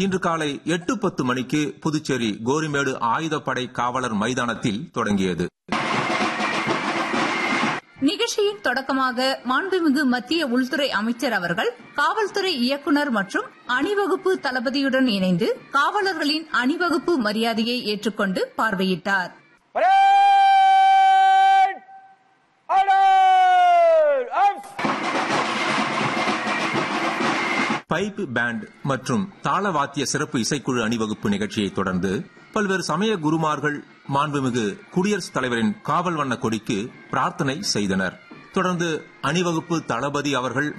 இன்று காலை எட்டு பத்து மணிக்கு புதுச்சேரி கோரிமேடு ஆயுதப்படை காவலர் மைதானத்தில் தொடங்கியது நிகழ்ச்சியின் தொடக்கமாக மாண்புமிகு மத்திய உள்துறை அமைச்சர் அவர்கள் காவல்துறை இயக்குநர் மற்றும் அணிவகுப்பு தளபதியுடன் இணைந்து காவலர்களின் அணிவகுப்பு மரியாதையை ஏற்றுக்கொண்டு பார்வையிட்டார் பைப் பேண்ட் மற்றும் தாளவாத்திய சிறப்பு இசைக்குழு அணிவகுப்பு நிகழ்ச்சியை தொடர்ந்து பல்வேறு சமய குருமார்கள் மாண்புமிகு குடியரசுத் தலைவரின் காவல் வண்ண கொடிக்கு பிரார்த்தனை செய்தனர் தொடர்ந்து அணிவகுப்பு தளபதி அவர்கள்